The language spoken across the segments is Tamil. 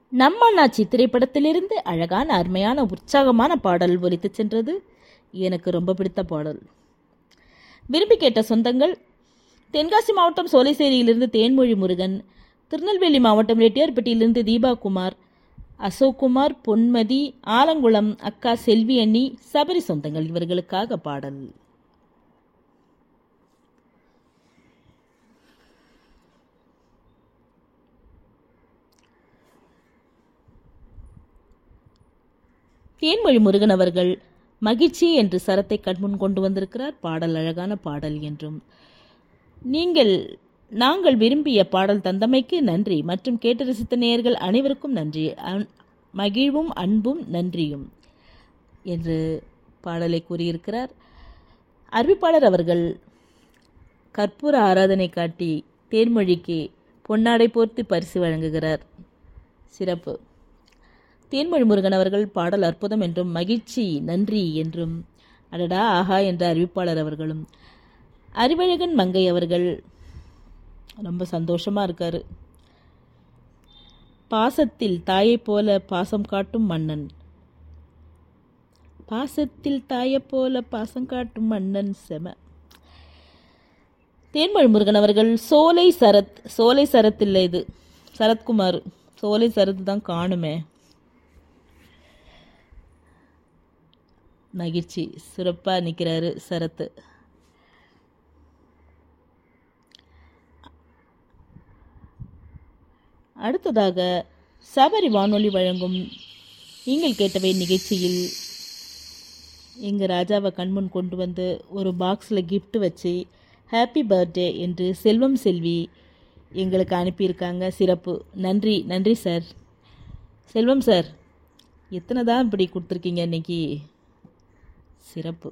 நம்மண்ணாச்சி திரைப்படத்திலிருந்து அழகான அருமையான உற்சாகமான பாடல் ஒலித்துச் சென்றது எனக்கு ரொம்ப பிடித்த பாடல் விரும்பி கேட்ட சொந்தங்கள் தென்காசி மாவட்டம் சோலைசேரியிலிருந்து தேன்மொழி முருகன் திருநெல்வேலி மாவட்டம் ரெட்டியார்பட்டியிலிருந்து தீபா குமார் அசோக்குமார் பொன்மதி ஆலங்குளம் அக்கா செல்வி அண்ணி சபரி சொந்தங்கள் இவர்களுக்காக பாடல் தேன்மொழி முருகன் அவர்கள் மகிழ்ச்சி என்று சரத்தை கண்முன் கொண்டு வந்திருக்கிறார் பாடல் அழகான பாடல் என்றும் நீங்கள் நாங்கள் விரும்பிய பாடல் தந்தமைக்கு நன்றி மற்றும் கேட்டு ரசித்த நேயர்கள் அனைவருக்கும் நன்றி அன்- மகிழ்வும் அன்பும் நன்றியும் என்று பாடலை கூறியிருக்கிறார் அறிவிப்பாளர் அவர்கள் கற்பூர ஆராதனை காட்டி தேன்மொழிக்கு பொன்னாடை போர்த்தி பரிசு வழங்குகிறார் சிறப்பு தேன்மொழி முருகன் அவர்கள் பாடல் அற்புதம் என்றும் மகிழ்ச்சி நன்றி என்றும் அடடா ஆஹா என்ற அறிவிப்பாளர் அவர்களும் அறிவழகன் மங்கை அவர்கள் ரொம்ப சந்தோஷமா இருக்காரு பாசத்தில் தாயைப் போல பாசம் காட்டும் மன்னன் பாசத்தில் தாயைப் போல பாசம் காட்டும் மன்னன் செம தேன்மொழி முருகன் அவர்கள் சோலை சரத் சோலை சரத் இல்லை இது சரத்குமார் சோலை சரத் தான் காணுமே மகிழ்ச்சி சிறப்பாக நிற்கிறாரு சரத்து அடுத்ததாக சபரி வானொலி வழங்கும் நீங்கள் கேட்டவை நிகழ்ச்சியில் எங்கள் ராஜாவை கண்முன் கொண்டு வந்து ஒரு பாக்ஸில் gift வச்சு ஹாப்பி பர்த்டே என்று செல்வம் செல்வி எங்களுக்கு அனுப்பியிருக்காங்க சிறப்பு நன்றி நன்றி சார் செல்வம் சார் எத்தனை தான் இப்படி கொடுத்துருக்கீங்க இன்னைக்கு சிறப்பு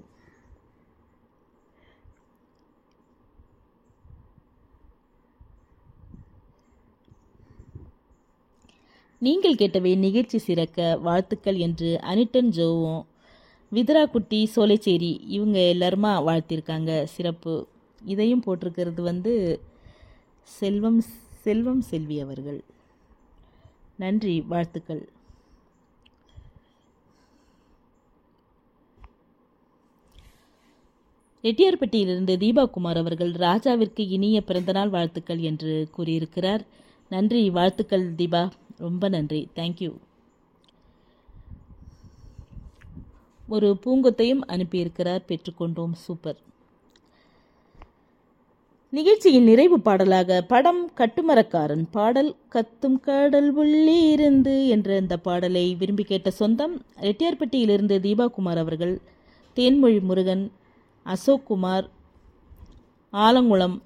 நீங்கள் கேட்டவை நிகழ்ச்சி சிறக்க வாழ்த்துக்கள் என்று அனிட்டன் ஜோவும் வித்ரா குட்டி சோலைச்சேரி இவங்க எல்லாருமா வாழ்த்திருக்காங்க சிறப்பு இதையும் போட்டிருக்கிறது வந்து செல்வம் செல்வம் செல்வி அவர்கள் நன்றி வாழ்த்துக்கள் ரெட்டியார்பட்டியிலிருந்து தீபா குமார் அவர்கள் ராஜாவிற்கு இனிய பிறந்தநாள் வாழ்த்துக்கள் என்று கூறியிருக்கிறார் நன்றி வாழ்த்துக்கள் தீபா ரொம்ப நன்றி தேங்க்யூ ஒரு பூங்கொத்தையும் அனுப்பியிருக்கிறார் பெற்றுக்கொண்டோம் சூப்பர் நிகழ்ச்சியின் நிறைவு பாடலாக படம் கட்டுமரக்காரன் பாடல் கத்தும் கடல் உள்ளே இருந்து என்ற இந்த பாடலை விரும்பி கேட்ட சொந்தம் ரெட்டியார்பட்டியிலிருந்து தீபாகுமார் அவர்கள் தேன்மொழி முருகன் அசோக் குமார் ஆலங்குளம்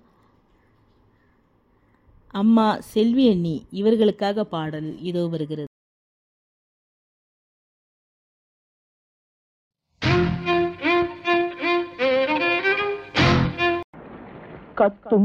அம்மா செல்வி அண்ணி இவர்களுக்காக பாடல் இதோ வருகிறது கத்தும்